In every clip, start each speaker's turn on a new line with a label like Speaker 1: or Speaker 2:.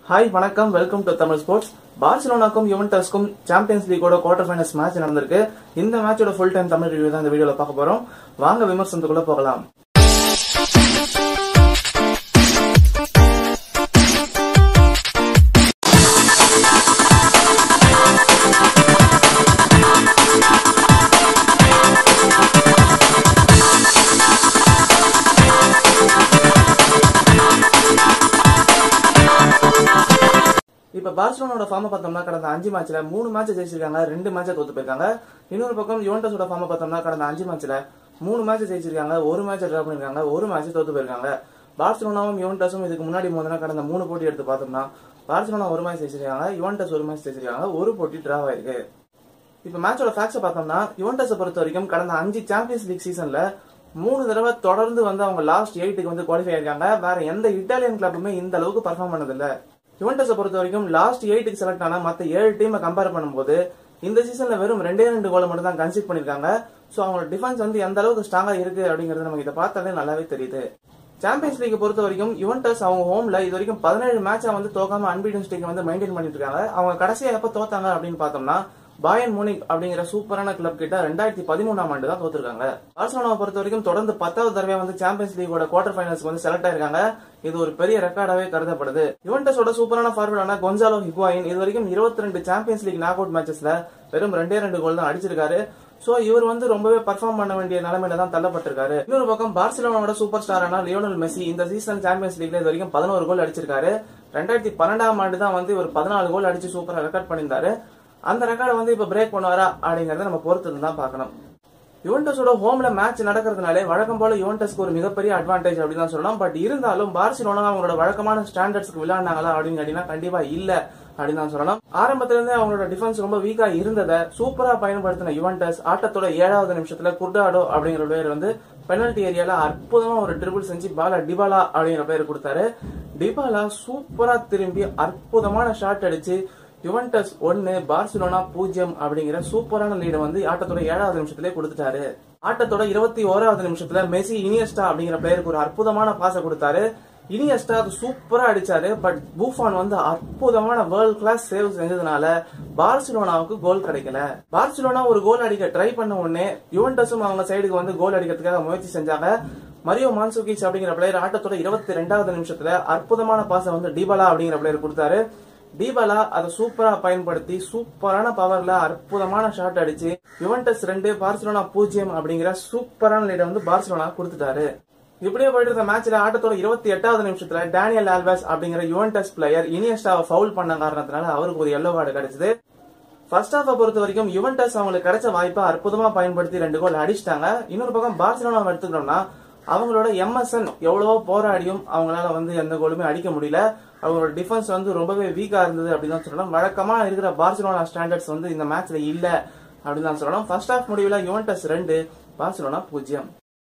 Speaker 1: hi வணக்கம் welcome to Tamil sports பார்சிலோனாக்கும் யுவன்டஸ்க்கும் சாம்பியன்ஸ் லீகோட குவார்டர் ஃபைனல்ஸ் மேட்ச் நடந்திருக்கு இந்த மேட்சோட ஃபுல் டைம் தமிழ் ரிவ்யூ தான் இந்த வீடியோல பார்க்க போறோம் வாங்க விமர்சனத்துக்குள்ள போகலாம் இப்ப பார்சிலோனோட ஃபார்ம் பார்த்தோம்னா கடந்த அஞ்சு மேட்ச்ல மூணு மேட்ச் ஜெயிச்சிருக்காங்க ரெண்டு மேட்சை தோத்து போயிருக்காங்க இன்னொரு பக்கம் யுவன்டஸோட ஃபார்ம் பார்த்தோம்னா கடந்த அஞ்சு மேட்ச்ல மூணு மேட்ச் ஜெயிச்சிருக்காங்க ஒரு மேட்ச் டிரா பண்ணிருக்காங்க ஒரு மேட்ச் தோத்து போயிருக்காங்க பார்சிலோனாவும் யுவன்டஸும் இதுக்கு முன்னாடி மோதினா கடந்த மூணு போட்டி எடுத்து பார்த்தோம்னா பார்சிலோனா ஒரு மேட்ச் ஜெயிச்சிருக்காங்க யுவன்டஸ் ஒரு மேட்ச் ஜெயிச்சிருக்காங்க ஒரு போட்டி டிரா ஆயிருக்கு இப்ப மேட்சோட ஃபேக்ட்ஸ் பார்த்தோம்னா யுவன்டஸை பொறுத்த வரைக்கும் கடந்த அஞ்சு சாம்பியன்ஸ் லீக் சீசன்ல மூணு தடவை தொடர்ந்து வந்து அவங்க லாஸ்ட் எயிட்டுக்கு வந்து குவாலிஃபை ஆயிருக்காங்க வேற எந்த இட்டாலியன் கிளப்புமே இந்த அளவுக்கு பர்ஃபார்ம் பண்ணதில்ல யுவன்டஸை பொறுத்த வரைக்கும் லாஸ்ட் எயிட்டுக்கு செலக்ட் ஆன மத்த ஏழு டீமை கம்பேர் பண்ணும்போது இந்த சீசன்ல வெறும் ரெண்டே ரெண்டு கோலை மட்டும் தான் கன்சிட் பண்ணிருக்காங்க சோ அவங்களோட டிஃபென்ஸ் வந்து எந்த அளவுக்கு ஸ்ட்ராங்கா இருக்கு அப்படிங்கறது நமக்கு இதை பார்த்தாலே நல்லாவே தெரியுது சாம்பியன்ஸ் லீக் பொறுத்த வரைக்கும் யுவன்டஸ் அவங்க ஹோம்ல இது வரைக்கும் பதினேழு மேட்சை வந்து தோக்காம அன்பீடன் ஸ்ட்ரீக் வந்து மெயின்டைன் பண்ணிட்டு இருக்காங்க அவங்க கடைசியா எப்ப தோத்தாங்க அப்படின்னு பார்த்தோம்னா பாயன் மூனிக் அப்படிங்கிற சூப்பரான கிளப் கிட்ட ரெண்டாயிரத்தி பதிமூணாம் ஆண்டு தான் தோத்துருக்காங்க பார்சலோனாவை பொறுத்த வரைக்கும் தொடர்ந்து பத்தாவது தடவை வந்து சாம்பியன்ஸ் லீகோட குவார்டர் ஃபைனல்ஸ்க்கு வந்து செலக்ட் ஆயிருக்காங்க இது ஒரு பெரிய ரெக்கார்டாவே கருதப்படுது யுவன்டஸோட சூப்பரான ஃபார்வர்டான கொன்சாலோ ஹிக்வாயின் இது வரைக்கும் இருபத்தி ரெண்டு சாம்பியன்ஸ் லீக் நாக் அவுட் மேட்சஸ்ல வெறும் ரெண்டே ரெண்டு கோல் தான் அடிச்சிருக்காரு சோ இவர் வந்து ரொம்பவே பர்ஃபார்ம் பண்ண வேண்டிய நிலைமையில தான் தள்ளப்பட்டிருக்காரு இன்னொரு பக்கம் பார்சிலோனாவோட சூப்பர் ஸ்டாரான லியோனல் மெஸ்ஸி இந்த சீசன் சாம்பியன்ஸ் லீக்ல இது வரைக்கும் பதினோரு கோல் அடிச்சிருக்காரு ரெண்டாயிரத்தி பன்னெண்டாம் ஆண்டு தான் வந்து இவர் பதினாலு கோல் அடிச்சு சூப்பரா ரெக்கார்ட் பண்ணியிருந்தாரு அந்த ரெக்கார்டை வந்து இப்ப பிரேக் பண்ணுவாரா அப்படிங்கறத நம்ம பொறுத்து தான் பார்க்கணும் யுவன்டஸோட ஹோம்ல மேட்ச் நடக்கிறதுனாலே வழக்கம் போல யுவன்டஸ்க்கு ஒரு மிகப்பெரிய அட்வான்டேஜ் அப்படின்னு தான் சொல்லலாம் பட் இருந்தாலும் பார்சிலோனா அவங்களோட வழக்கமான ஸ்டாண்டர்ட்ஸ்க்கு விளையாடினாங்களா அப்படின்னு கேட்டீங்கன்னா கண்டிப்பா இல்ல அப்படின்னு தான் சொல்லலாம் ஆரம்பத்துல இருந்தே அவங்களோட டிஃபென்ஸ் ரொம்ப வீக்கா இருந்ததை சூப்பரா பயன்படுத்தின யுவன்டஸ் ஆட்டத்தோட ஏழாவது நிமிஷத்துல குர்டாடோ அப்படிங்கிற பேர் வந்து பெனல்டி ஏரியால அற்புதமா ஒரு ட்ரிபிள் செஞ்சு பாலா டிபாலா அப்படிங்கிற பேர் கொடுத்தாரு டிபாலா சூப்பரா திரும்பி அற்புதமான ஷாட் அடிச்சு யுவன்டஸ் ஒன்னு பார்சிலோனா பூஜ்ஜியம் அப்படிங்கிற சூப்பரான லீடை வந்து ஆட்டத்தோட ஏழாவது நிமிஷத்திலே கொடுத்துட்டாரு ஆட்டத்தோட இருபத்தி ஓராவது நிமிஷத்துல மெஸ்ஸி இனியஸ்டா அப்படிங்கிற பிளேயருக்கு ஒரு அற்புதமான பாச கொடுத்தாரு இனியஸ்டா அது சூப்பரா அடிச்சாரு பட் பூஃபான் வந்து அற்புதமான வேர்ல்ட் கிளாஸ் சேவ் செஞ்சதுனால பார்சிலோனாவுக்கு கோல் கிடைக்கல பார்சிலோனா ஒரு கோல் அடிக்க ட்ரை பண்ண உடனே யுவன்டஸும் அவங்க சைடுக்கு வந்து கோல் அடிக்கிறதுக்காக முயற்சி செஞ்சாங்க மரியோ மான்சுகிச் அப்படிங்கிற பிளேயர் ஆட்டத்தோட இருபத்தி ரெண்டாவது நிமிஷத்துல அற்புதமான பாச வந்து டிபாலா அப்படிங்கிற பிளேயர் கொடுத்தாரு தீபாலா அதை சூப்பரா பயன்படுத்தி சூப்பரான பவர்ல அற்புதமான ஷாட் அடிச்சு யுவன்டஸ் ரெண்டு பார்சிலோனா பூஜ்ஜியம் அப்படிங்கிற சூப்பரான லீடை வந்து பார்சிலோனா கொடுத்துட்டாரு இப்படியே போயிட்டு இருந்த மேட்ச்ல ஆட்டத்தோட இருபத்தி எட்டாவது நிமிஷத்துல டேனியல் ஆல்வாஸ் அப்படிங்கிற யுவன்டஸ் பிளேயர் இனியஸ்டாவை ஃபவுல் பண்ண காரணத்தினால அவருக்கு ஒரு எல்லோ கார்டு கிடைச்சது ஃபர்ஸ்ட் ஹாஃபை பொறுத்த வரைக்கும் யுவன்டஸ் அவங்களுக்கு கிடைச்ச வாய்ப்பை அற்புதமா பயன்படுத்தி ரெண்டு கோல் அடிச்சிட்டாங்க இன்னொரு பக்கம் பார்சிலோனா எடுத்துக்கிட்டோம்னா அவங்களோட எம்எஸ்என் எவ்வளவோ போராடியும் அவங்களால வந்து எந்த கோலுமே அடிக்க முடியல அவங்களோட டிஃபென்ஸ் வந்து ரொம்பவே வீக்கா இருந்தது அப்படின்னு தான் சொல்லலாம் வழக்கமா இருக்கிற பார்சிலோனா ஸ்டாண்டர்ட்ஸ் வந்து இந்த மேட்ச்ல இல்ல அப்படின்னு தான் சொல்லலாம் ஃபர்ஸ்ட் ஹாஃப் முடிவில் யுவன்டஸ் ரெண்டு பார்சிலோனா பூஜ்ஜியம்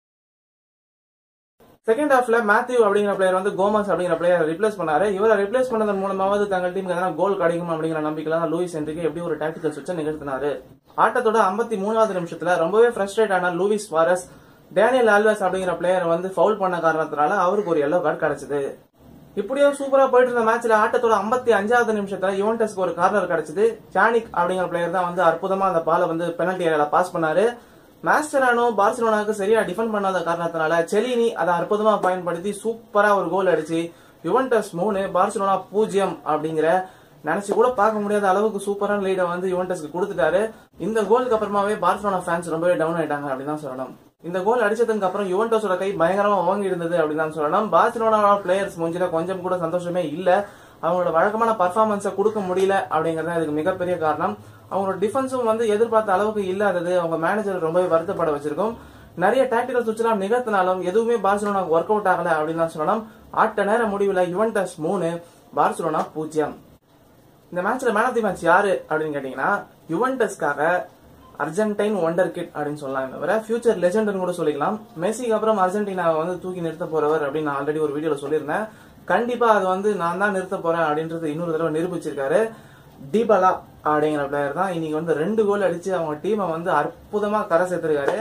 Speaker 1: செகண்ட் ஹாஃப்ல மேத்யூ அப்படிங்கிற பிளேயர் வந்து கோமஸ் அப்படிங்கிற பிளேயர் ரிப்ளேஸ் பண்ணாரு இவரை ரிப்ளேஸ் பண்ணதன் மூலமாவது தங்கள் டீமுக்கு எதனா கோல் கிடைக்கும் அப்படிங்கிற நம்பிக்கையில தான் லூயிஸ் என்றுக்கு எப்படி ஒரு டாக்டிக்கல் சுவிட்சை நிகழ்த்தினாரு ஆட்டத்தோட ஐம்பத்தி மூணாவது நிமிஷத்துல ரொம்பவே ஃப்ரஸ்ட்ரேட் ஆன லூவிஸ் வாரஸ் டேனியல் ஆல்வஸ் அப்படிங்கிற பிளேயர் வந்து ஃபவுல் பண்ண காரணத்தினால அவருக்கு ஒரு எல்லோ கார்டு கிடைச்சது இப்படியே சூப்பரா போயிட்டு இருந்த மேட்ச்ல ஆட்டத்தோட ஐம்பத்தி அஞ்சாவது நிமிஷத்துல யுவன்டஸ்க்கு ஒரு கார்னர் கிடைச்சது சானிக் அப்படிங்கிற பிளேயர் தான் வந்து அற்புதமா அந்த பாலை வந்து பெனல்டி ஏரியால பாஸ் பண்ணாரு மாஸ்டரானோ பார்சிலோனாக்கு சரியா டிஃபெண்ட் பண்ணாத காரணத்தினால செலினி அதை அற்புதமா பயன்படுத்தி சூப்பரா ஒரு கோல் அடிச்சு யுவன்டஸ் மூணு பார்சிலோனா பூஜ்ஜியம் அப்படிங்கிற நினைச்சு கூட பார்க்க முடியாத அளவுக்கு சூப்பரான லீடை வந்து யுவன்டஸ்க்கு கொடுத்துட்டாரு இந்த கோலுக்கு அப்புறமாவே பார்சிலோனா ஃபேன்ஸ் ரொம்பவே டவுன் ஆயிட்டாங்க அப்படின்னு தான் சொல்லணும் இந்த கோல் அடிச்சதுக்கு அப்புறம் யுவன்டஸோட கை பயங்கரமா ஓங்கி இருந்தது அப்படின்னு தான் சொல்லலாம் பார்சிலோனா பிளேயர்ஸ் மூஞ்சில கொஞ்சம் கூட சந்தோஷமே இல்ல அவங்களோட வழக்கமான பர்ஃபார்மன்ஸை கொடுக்க முடியல அப்படிங்கறது இதுக்கு மிகப்பெரிய காரணம் அவங்களோட டிஃபென்ஸும் வந்து எதிர்பார்த்த அளவுக்கு இல்லாதது அவங்க மேனேஜர் ரொம்பவே வருத்தப்பட வச்சிருக்கும் நிறைய டாக்டிக்கல் சுவிட்ச்லாம் நிகழ்த்தினாலும் எதுவுமே பார்சிலோனா ஒர்க் அவுட் ஆகல அப்படின்னு தான் சொல்லலாம் ஆட்ட நேர முடிவுல யுவன்டஸ் மூணு பார்சிலோனா பூஜ்ஜியம் இந்த மேட்ச்ல மேன் ஆஃப் தி மேட்ச் யாரு அப்படின்னு கேட்டீங்கன்னா யுவன்டஸ்க்காக அர்ஜென்டைன் ஒண்டர் கிட் அப்படின்னு சொல்லலாம் தவிர ஃபியூச்சர் லெஜெண்ட்னு கூட சொல்லிக்கலாம் மெஸ்ஸிக்கு அப்புறம் அர்ஜென்டினாவை வந்து தூக்கி நிறுத்த போறவர் அப்படின்னு நான் ஆல்ரெடி ஒரு வீடியோல சொல்லியிருந்தேன் கண்டிப்பா அது வந்து நான் தான் நிறுத்த போறேன் அப்படின்றது இன்னொரு தடவை நிரூபிச்சிருக்காரு டிபலா அப்படிங்கிற பிளேயர் தான் இன்னைக்கு வந்து ரெண்டு கோல் அடிச்சு அவங்க டீமை வந்து அற்புதமா கரை சேர்த்திருக்காரு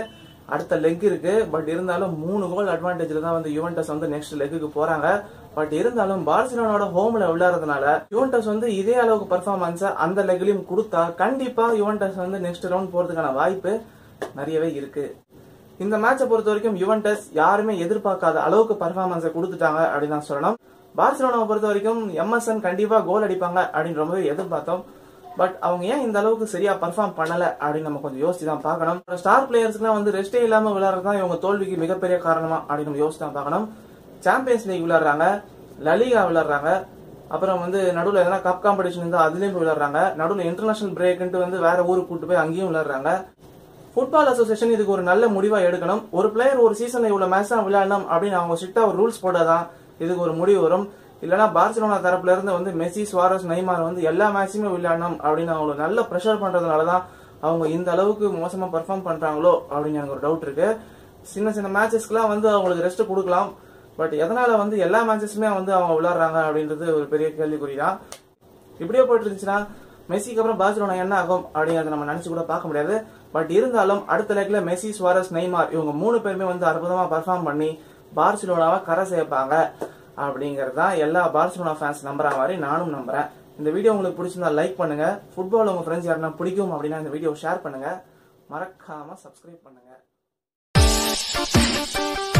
Speaker 1: அடுத்த லெக் இருக்கு பட் இருந்தாலும் மூணு கோல் அட்வான்டேஜ்ல தான் வந்து யுவன்டஸ் வந்து நெக்ஸ்ட் லெக்குக்கு போறாங்க பட் இருந்தாலும் பார்சிலோனாவோட ஹோம்ல விளையாடுறதுனால யுவன்டஸ் வந்து இதே அளவுக்கு பர்ஃபார்மன்ஸ அந்த லெக்லயும் கொடுத்தா கண்டிப்பா யுவன்டஸ் வந்து நெக்ஸ்ட் ரவுண்ட் போறதுக்கான வாய்ப்பு நிறையவே இருக்கு இந்த மேட்சை பொறுத்த வரைக்கும் யுவன்டஸ் யாருமே எதிர்பார்க்காத அளவுக்கு பர்ஃபார்மன்ஸை கொடுத்துட்டாங்க அப்படின்னு தான் சொல்லணும் பார்சிலோனாவை பொறுத்த வரைக்கும் எம்எஸ்என் கண்டிப்பா கோல் அடிப்பாங்க அப்படின்னு ரொம்பவே எதிர்பார்த்தோம் பட் அவங்க ஏன் இந்த அளவுக்கு சரியா பர்ஃபார்ம் பண்ணல அப்படின்னு நம்ம கொஞ்சம் யோசிச்சு தான் பார்க்கணும் ஸ்டார் பிளேயர்ஸ்க்குலாம் வந்து ரெஸ்டே இல்லாம விளையாடுறது தான் இவங்க தோல்விக்கு மிகப்பெரிய காரணமா அப்படின்னு நம்ம யோசிச்சு தான் பார்க்கணும் சாம்பியன்ஸ் லீக் விளையாடுறாங்க லலிகா விளையாடுறாங்க அப்புறம் வந்து நடுவில் எதனா கப் காம்படிஷன் இருந்தால் அதுலயும் போய் விளையாடுறாங்க நடுவில் இன்டர்நேஷனல் பிரேக்ன்ட்டு வந்து வேற ஊருக்கு கூட்டு போய் அங்கேயும் விளையாடுறாங்க ஃபுட்பால் அசோசியேஷன் இதுக்கு ஒரு நல்ல முடிவா எடுக்கணும் ஒரு பிளேயர் ஒரு சீசன்ல இவ்வளவு மேட்ச் தான் விளையாடணும் அப்படின்னு அவங்க ஸ்ட்ரிக்டா ஒரு ரூல்ஸ் போட்டாதான் இதுக்கு ஒரு முடிவு வரும் இல்லனா பார்சிலோனா தரப்புல இருந்து வந்து மெஸ்ஸி சுவாரஸ் நைமார் வந்து எல்லா மேட்சுமே விளையாடணும் அப்படின்னு அவங்களுக்கு நல்ல ப்ரெஷர் பண்றதுனால தான் அவங்க இந்த அளவுக்கு மோசமா பெர்ஃபார்ம் பண்றாங்களோ அப்படின்னு எனக்கு ஒரு டவுட் இருக்கு சின்ன சின்ன மேட்சஸ்க்குலாம் வந்து அவங்களுக்கு ரெஸ்ட் கொடுக்கலாம் பட் எதனால வந்து எல்லா மேட்சஸுமே வந்து அவங்க விளையாடுறாங்க அப்படின்றது ஒரு பெரிய கேள்விக்குறி தான் இப்படியே போயிட்டு இருந்துச்சுன்னா மெஸ்ஸிக்கு அப்புறம் பார்சிலோனா என்ன ஆகும் அப்படிங்கறத நம்ம நினைச்சு கூட பார்க்க முடியாது பட் இருந்தாலும் அடுத்த லெக்ல மெஸ்ஸி சுவாரஸ் நெய்மார் இவங்க மூணு பேருமே வந்து அற்புதமா பர்ஃபார்ம் பண்ணி பார்சிலோனாவை கரை சேர்ப்பாங்க அப்படிங்கறது தான் எல்லா பார்சிலோனா ஃபேன்ஸ் நம்புற மாதிரி நானும் நம்புறேன் இந்த வீடியோ உங்களுக்கு பிடிச்சிருந்தா லைக் பண்ணுங்க ஃபுட்பால் உங்க ஃப்ரெண்ட்ஸ் யாருன்னா பிடிக்கும் அப்படின்னா இந்த வீடியோ ஷேர் பண்ணுங்க மறக்காம சப்ஸ்கிரைப் பண்ணுங்க